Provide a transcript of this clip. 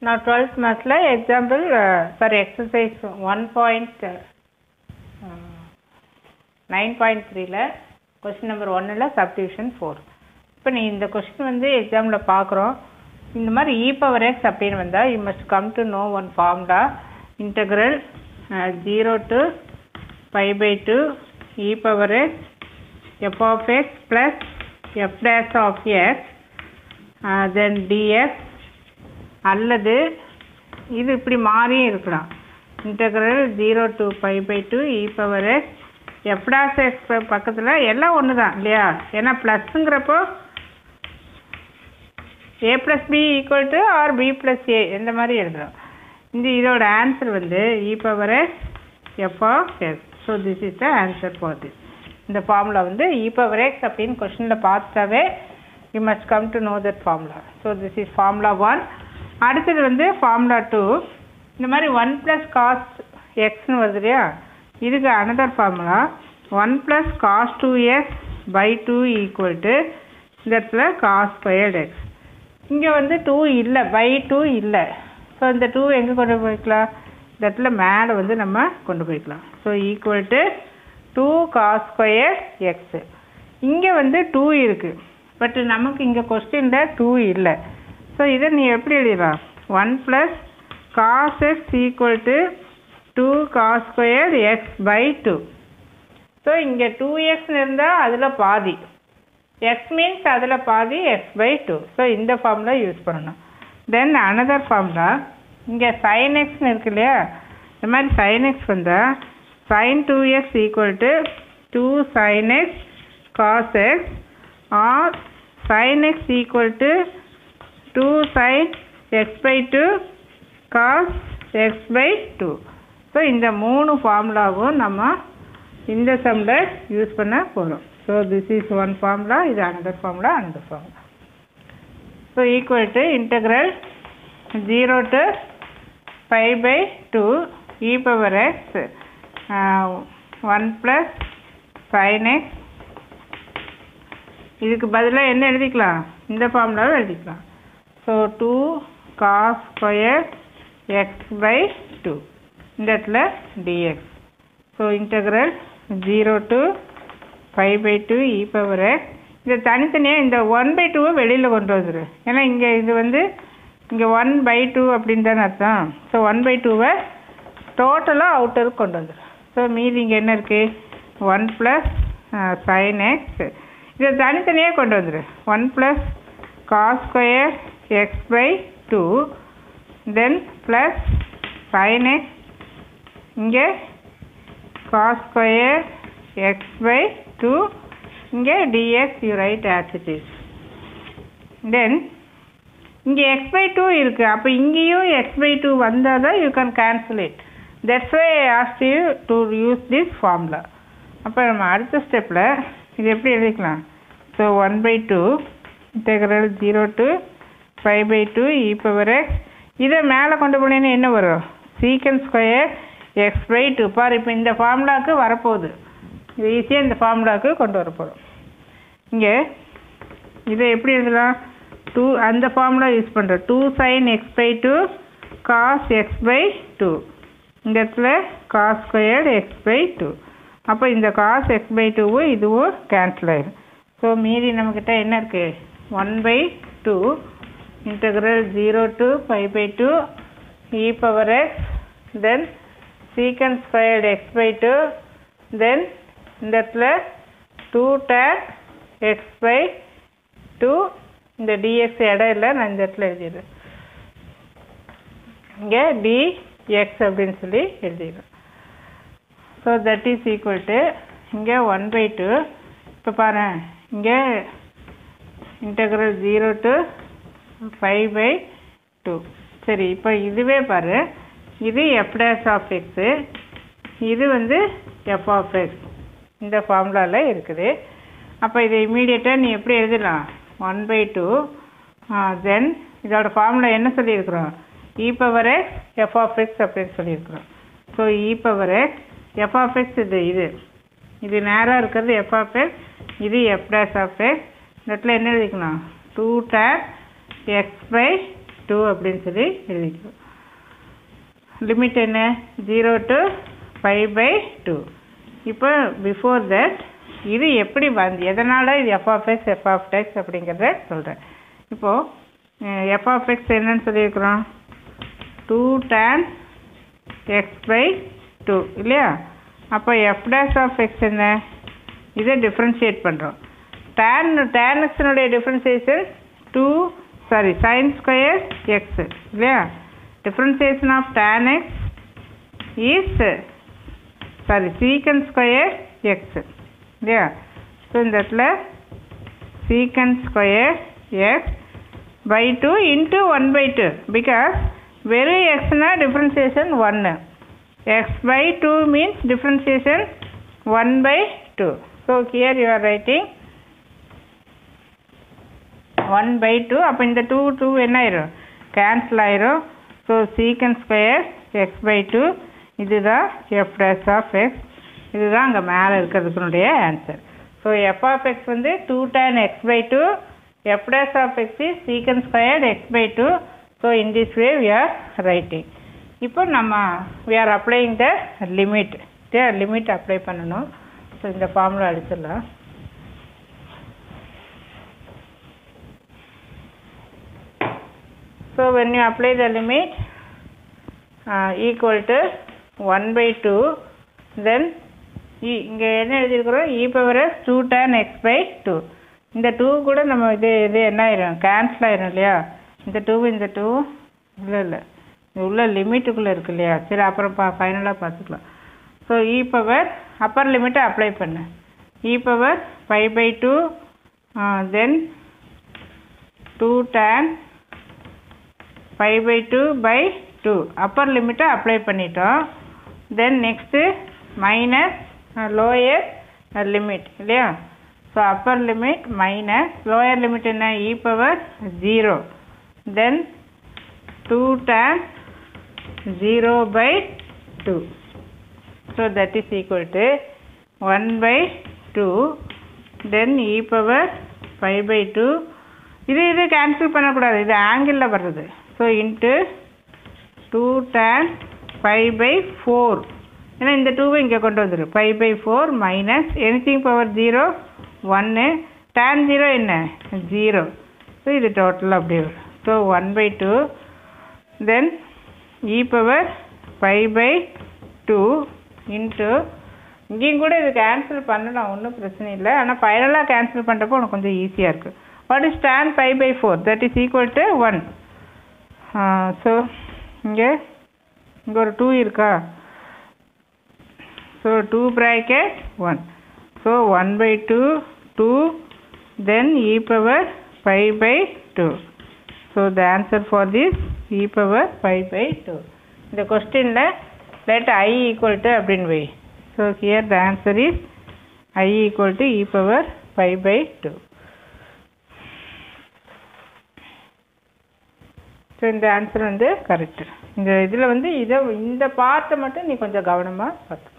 நான் டுவெல்த் மேத்ஸில் example sorry exercise one point nine point த்ரீல கொஸ்டின் நம்பர் ஒன்னில் சப்டிவிஷன் ஃபோர் இப்போ நீ இந்த கொஸ்டின் வந்து எக்ஸாமில் பார்க்குறோம் இந்த மாதிரி இ பவர் எக்ஸ் அப்படின்னு வந்தால் you must come to know one ஃபார்ம்டா integral zero to pi by two e power x f of x plus f dash of x then dx அல்லது இது இப்படி மாறியும் இருக்கலாம் integral zero to pi by two e power x f dash x பக்கத்தில் எல்லாம் ஒன்று தான் இல்லையா ஏன்னா ப்ளஸ்ஸுங்கிறப்போ A plus B equal to or B plus A இந்த மாதிரி எழுதுறோம் இந்த இதோட ஆன்சர் வந்து e power x f of x so this is the answer for this இந்த ஃபார்முலா வந்து இ பவர் எக்ஸ் அப்படின்னு கொஷனில் பார்த்தாவே you must come to know that formula so this is formula one அடுத்தது வந்து ஃபார்முலா டூ இந்த மாதிரி one plus cos எக்ஸ்னு வருது இல்லையா இதுக்கு another formula one plus cos two x by two equal to இந்த இடத்துல காஸ் ஸ்கொயர்டு எக்ஸ் இங்கே வந்து டூ இல்லை பை டூ இல்லை ஸோ இந்த டூ எங்கே கொண்டு போய்க்கலாம் இந்த இடத்துல மேலே வந்து நம்ம கொண்டு போய்க்கலாம் so equal to two cos square x இங்கே வந்து டூ இருக்குது பட் நமக்கு இங்கே கொஸ்டினில் டூ இல்லை ஸோ இதை நீ எப்படி எழுதலாம் one plus cos x equal to two cos square x by two so இங்கே டூ எக்ஸ்னு இருந்தால் அதில் பாதி எக்ஸ் மீன்ஸ் அதில் பாதி எக்ஸ் பை டூ ஸோ இந்த ஃபார்முலா யூஸ் பண்ணணும் தென் அனதர் ஃபார்முலா இங்கே சைன் எக்ஸ்னு இருக்கு இல்லையா இந்த மாதிரி சைன் எக்ஸ் வந்தால் sine two x equal to two sine x cos x or sine x equal to two sine x by two cos x by two so இந்த மூணு ஃபார்முலாவும் நம்ம இந்த சம்மில் யூஸ் பண்ண போகிறோம் so this is one formula இது another formula another formula so equal to integral zero to five by two e power x one plus sine x இதுக்கு பதிலாக என்ன எழுதிக்கலாம் இந்த ஃபார்முலாவை எழுதிக்கலாம் so two cos square x by two இந்த இடத்துல dx so integral zero to five by two e power x இதை தனித்தனியாக இந்த ஒன் பை டூவை வெளியில் கொண்டு வந்துடு ஏன்னா இங்கே இது வந்து இங்கே ஒன் பை டூ அப்படின்னு தானே அர்த்தம் ஸோ ஒன் பை டூவை டோட்டலாக அவுட்டருக்கு கொண்டு வந்துடு ஸோ மீதி இங்கே என்ன இருக்குது ஒன் ப்ளஸ் சைன் எக்ஸ் இதை தனித்தனியாக கொண்டு வந்துடு one plus cos square x by two then plus sine x இங்கே cos square x by two இங்கே dx you write as it is then இங்கே எக்ஸ் பை டூ இருக்குது அப்போ இங்கேயும் எக்ஸ் பை டூ வந்தால் தான் you can cancel it that's why asked you to use this formula அப்போ நம்ம அடுத்த ஸ்டெப்பில் இது எப்படி எழுதிக்கலாம் so one by two integral zero to five by two e power x இதை மேலே கொண்டு போனீங்கன்னா என்ன வரும் secant square x by two பார் இப்போ இந்த ஃபார்முலாவுக்கு வரப்போகுது இது ஈஸியாக இந்த ஃபார்முலாவுக்கு கொண்டு வரப்போகிறோம் இங்கே இதை எப்படி எழுதலாம் டூ அந்த ஃபார்முலா யூஸ் பண்ணுறோம் two sine x by two cos x by two இந்த இடத்துல cos squared x by two அப்போ இந்த காஸ் எக்ஸ் பை டூவும் இதுவும் கேன்சல் ஆயிடும் ஸோ மீதி நம்மக்கிட்ட என்ன இருக்குது one by two integral zero to five by two e power x then secant squared x by two then இந்த இடத்துல two tan x by two இந்த டிஎக்ஸ் இடம் இல்லை நான் இந்த இடத்துல எழுதிடுறேன் இங்கே டிஎக்ஸ் அப்படின்னு சொல்லி எழுதிடுறேன் so that is equal to இங்கே ஒன் பை டூ இப்போ பாரு இங்கே integral zero to five by two சரி இப்போ இதுவே பாரு இது எஃப் டேஷ் ஆஃப் எக்ஸு இது வந்து எஃப் ஆஃப் எக்ஸ் இந்த ஃபார்முலாவில் இருக்குது அப்போ இதை இமீடியட்டாக நீ எப்படி எழுதலாம் ஒன் பை டூ தென் இதோட ஃபார்முலா என்ன சொல்லியிருக்கிறோம் e power x f of x அப்படின்னு சொல்லியிருக்கிறோம் so e power x f of x இது இது இது நேராக இருக்கிறது எஃப் ஆஃப் எக்ஸ் இது எஃப் டேஷ் ஆஃப் எக்ஸ் இந்த இடத்துல என்ன எழுதிக்கணும் two tan x by two அப்படின்னு சொல்லி எழுதிக்கிறோம் லிமிட் என்ன zero to five by two இப்போ பிஃபோர் தட் இது எப்படி வந்து எதனால் இது f of x f of x அப்படிங்கிறத சொல்கிறேன் இப்போது எஃப் ஆஃப் எக்ஸ் என்னன்னு சொல்லியிருக்கிறோம் two tan x by two இல்லையா அப்போ எஃப் டேஷ் ஆஃப் எக்ஸ் என்ன இதை டிஃப்ரென்ஷியேட் பண்ணுறோம் டேன் டேன் எக்ஸினுடைய differentiation two sorry sine square x இல்லையா differentiation of tan x is sorry secant square x இல்லையா ஸோ இந்த இடத்துல secant square x by two into one by two because வெறும் எக்ஸ்னா டிஃப்ரென்சியேஷன் ஒன்று x by two means differentiation one by two so here you are writing one by two அப்போ இந்த two two என்ன ஆயிரும் கேன்சல் ஆயிரும் so secant square x by two இதுதான் f dash of x இதுதான் அங்கே மேலே இருக்கிறதுக்குனுடைய answer so f of x வந்து two tan x by two f dash of x is secant square x by two so in this way we are writing இப்போ நம்ம we are applying the limit limit apply பண்ணணும் so இந்த formula அடிச்சிடலாம் So when you apply the limit uh, equal to 1 by 2 then e- இங்கே என்ன எழுதியிருக்கிறோம் e power x two tan x by two இந்த two கூட நம்ம இது இது என்ன ஆயிரும் கேன்சல் ஆயிரும் இல்லையா இந்த டூ இந்த டூ இல்லை இல்லை இது உள்ள லிமிட்டுக்குள்ளே இருக்கு இல்லையா சரி அப்புறம் பா ஃபைனலாக பார்த்துக்கலாம் ஸோ இ பவர் அப்பர் லிமிட்டை அப்ளை பண்ணு e power five by two then two tan five by two by two upper லிமிட்டை அப்ளை பண்ணிட்டோம் then next minus lower limit இல்லையா so upper limit minus lower limit என்ன e power zero then two tan zero by two so that is equal to one by two then e power five by two இது இது cancel பண்ணக்கூடாது இது ஆங்கிளில் வர்றது so into two tan five by four ஏன்னா இந்த டூவை இங்கே கொண்டு வந்துடும் five by four minus anything power zero ஒன்று டேன் ஜீரோ என்ன ஜீரோ ஸோ இது டோட்டல் அப்படி வரும் so one by two then e power five by two into இங்கேயும் கூட இது கேன்சல் பண்ணலாம் ஒன்றும் பிரச்சனை இல்லை ஆனால் ஃபைனலாக கேன்சல் பண்ணுறப்போ உனக்கு கொஞ்சம் ஈஸியாக இருக்குது what is tan five by four that is equal to one so இங்கே இங்கே ஒரு டூ இருக்கா so two bracket one so one by two two then e power five by two so the answer for this e power five by two இந்த கொஸ்டினில் let I equal to அப்படின்னு வை so here the answer is I equal to e power five by two so இந்த answer வந்து correct இந்த இதில் வந்து இதை இந்த பார்ட்டை மட்டும் நீ கொஞ்சம் கவனமாக பார்த்து